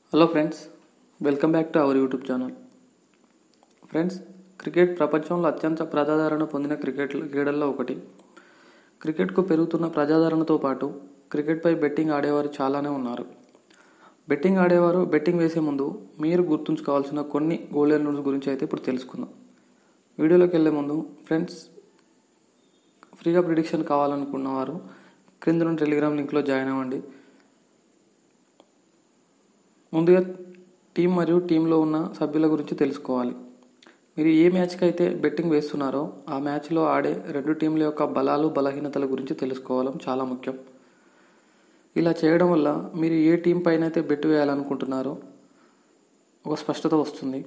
hello friends welcome back to our YouTube channel friends cricket ప్రపంచంలో అత్యంత ప్రజాదరణ పొందిన క్రికెట్ క్రీడల్లో ఒకటి క్రికెట్కు పెరుగుతున్న ప్రజాదరణతో పాటు క్రికెట్పై బెట్టింగ్ ఆడేవారు చాలానే ఉన్నారు బెట్టింగ్ ఆడేవారు బెట్టింగ్ వేసే ముందు మీరు గుర్తుంచుకోవాల్సిన కొన్ని గోల్డెన్ రూల్స్ గురించి అయితే ఇప్పుడు తెలుసుకుందాం వీడియోలోకి వెళ్ళే ముందు ఫ్రెండ్స్ ఫ్రీగా ప్రిడిక్షన్ కావాలనుకున్నవారు క్రింద ఉన్న టెలిగ్రామ్ లింక్లో జాయిన్ అవ్వండి ముందుగా టీం మరియు టీంలో ఉన్న సభ్యుల గురించి తెలుసుకోవాలి మీరు ఏ మ్యాచ్కి అయితే బెట్టింగ్ వేస్తున్నారో ఆ మ్యాచ్లో ఆడే రెండు టీంల యొక్క బలాలు బలహీనతల గురించి తెలుసుకోవడం చాలా ముఖ్యం ఇలా చేయడం వల్ల మీరు ఏ టీం పైన అయితే బెట్ వేయాలనుకుంటున్నారో ఒక స్పష్టత వస్తుంది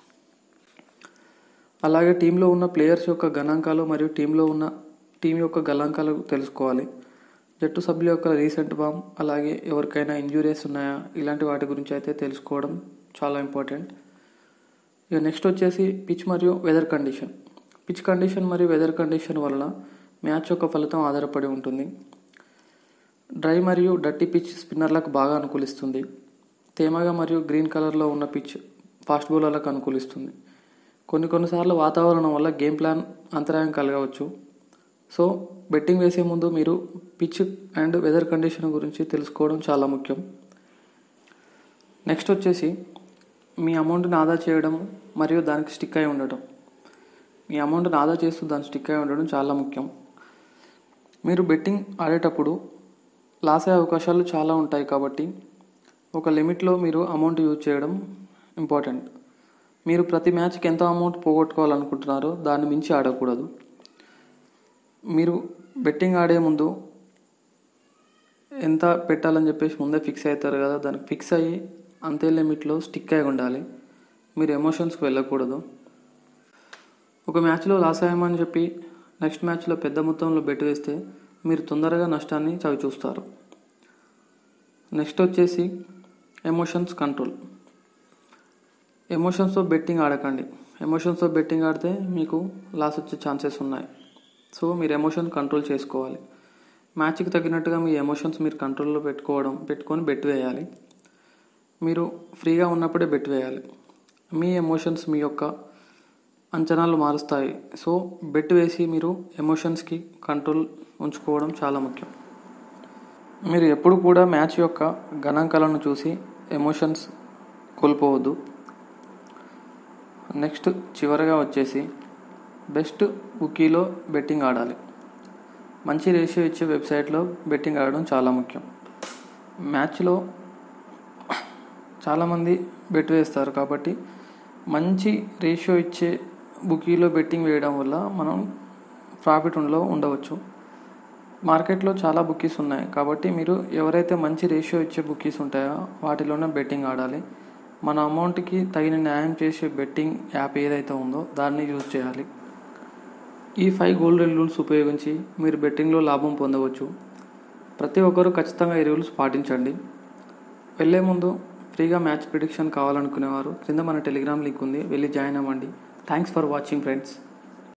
అలాగే టీంలో ఉన్న ప్లేయర్స్ యొక్క గణాంకాలు మరియు టీంలో ఉన్న టీం యొక్క గణాంకాలు తెలుసుకోవాలి జట్టు సభ్యుల యొక్క రీసెంట్ ఫామ్ అలాగే ఎవరికైనా ఇంజురీస్ ఉన్నాయా ఇలాంటి వాటి గురించి అయితే తెలుసుకోవడం చాలా ఇంపార్టెంట్ ఇక నెక్స్ట్ వచ్చేసి పిచ్ మరియు వెదర్ కండిషన్ పిచ్ కండిషన్ మరియు వెదర్ కండిషన్ వలన మ్యాచ్ యొక్క ఫలితం ఆధారపడి ఉంటుంది డ్రై మరియు డర్టీ పిచ్ స్పిన్నర్లకు బాగా అనుకూలిస్తుంది తేమగా మరియు గ్రీన్ కలర్లో ఉన్న పిచ్ ఫాస్ట్ బౌలర్లకు అనుకూలిస్తుంది కొన్ని కొన్నిసార్లు వాతావరణం వల్ల గేమ్ ప్లాన్ అంతరాయం కలగవచ్చు సో బెట్టింగ్ వేసే ముందు మీరు పిచ్ అండ్ వెదర్ కండిషన్ గురించి తెలుసుకోవడం చాలా ముఖ్యం నెక్స్ట్ వచ్చేసి మీ అమౌంట్ని ఆదా చేయడం మరియు దానికి స్టిక్ అయి ఉండటం మీ అమౌంట్ని ఆదా చేస్తూ దానికి స్టిక్ అయి ఉండడం చాలా ముఖ్యం మీరు బెట్టింగ్ ఆడేటప్పుడు లాస్ అయ్యే అవకాశాలు చాలా ఉంటాయి కాబట్టి ఒక లిమిట్లో మీరు అమౌంట్ యూజ్ చేయడం ఇంపార్టెంట్ మీరు ప్రతి మ్యాచ్కి ఎంత అమౌంట్ పోగొట్టుకోవాలనుకుంటున్నారో దాన్ని మించి ఆడకూడదు మీరు బెట్టింగ్ ఆడే ముందు ఎంత పెట్టాలని చెప్పేసి ముందే ఫిక్స్ అవుతారు కదా దానికి ఫిక్స్ అయ్యి అంతే లిమిట్లో స్టిక్ అయి ఉండాలి మీరు ఎమోషన్స్కి వెళ్ళకూడదు ఒక మ్యాచ్లో లాస్ అయ్యామని చెప్పి నెక్స్ట్ మ్యాచ్లో పెద్ద మొత్తంలో బెట్ వేస్తే మీరు తొందరగా నష్టాన్ని చవి చూస్తారు నెక్స్ట్ వచ్చేసి ఎమోషన్స్ కంట్రోల్ ఎమోషన్స్తో బెట్టింగ్ ఆడకండి ఎమోషన్స్తో బెట్టింగ్ ఆడితే మీకు లాస్ వచ్చే ఛాన్సెస్ ఉన్నాయి సో మీరు ఎమోషన్ కంట్రోల్ చేసుకోవాలి మ్యాచ్కి తగినట్టుగా మీ ఎమోషన్స్ మీరు కంట్రోల్లో పెట్టుకోవడం పెట్టుకొని బెట్ వేయాలి మీరు ఫ్రీగా ఉన్నప్పుడే బెట్ వేయాలి మీ ఎమోషన్స్ మీ యొక్క అంచనాలు మారుస్తాయి సో బెట్ వేసి మీరు ఎమోషన్స్కి కంట్రోల్ ఉంచుకోవడం చాలా ముఖ్యం మీరు ఎప్పుడు కూడా మ్యాచ్ యొక్క గణాంకాలను చూసి ఎమోషన్స్ కోల్పోవద్దు నెక్స్ట్ చివరగా వచ్చేసి బెస్ట్ బుకీలో బెట్టింగ్ ఆడాలి మంచి రేషియో ఇచ్చే వెబ్సైట్లో బెట్టింగ్ ఆడడం చాలా ముఖ్యం మ్యాచ్లో చాలామంది బెట్ వేస్తారు కాబట్టి మంచి రేషియో ఇచ్చే బుకీలో బెట్టింగ్ వేయడం వల్ల మనం ప్రాఫిట్లో ఉండవచ్చు మార్కెట్లో చాలా బుకీస్ ఉన్నాయి కాబట్టి మీరు ఎవరైతే మంచి రేషియో ఇచ్చే బుకీస్ ఉంటాయో వాటిలోనే బెట్టింగ్ ఆడాలి మన అమౌంట్కి తగిన న్యాయం చేసే బెట్టింగ్ యాప్ ఏదైతే ఉందో దాన్ని యూజ్ చేయాలి ఈ ఫైవ్ గోల్డెన్ రూల్స్ ఉపయోగించి మీరు బెట్టింగ్లో లాభం పొందవచ్చు ప్రతి ఒక్కరూ ఖచ్చితంగా ఈ రూల్స్ పాటించండి వెళ్ళే ముందు ఫ్రీగా మ్యాచ్ ప్రిడిక్షన్ కావాలనుకునేవారు కింద మన టెలిగ్రామ్ లింక్ ఉంది వెళ్ళి జాయిన్ అవ్వండి థ్యాంక్స్ ఫర్ వాచింగ్ ఫ్రెండ్స్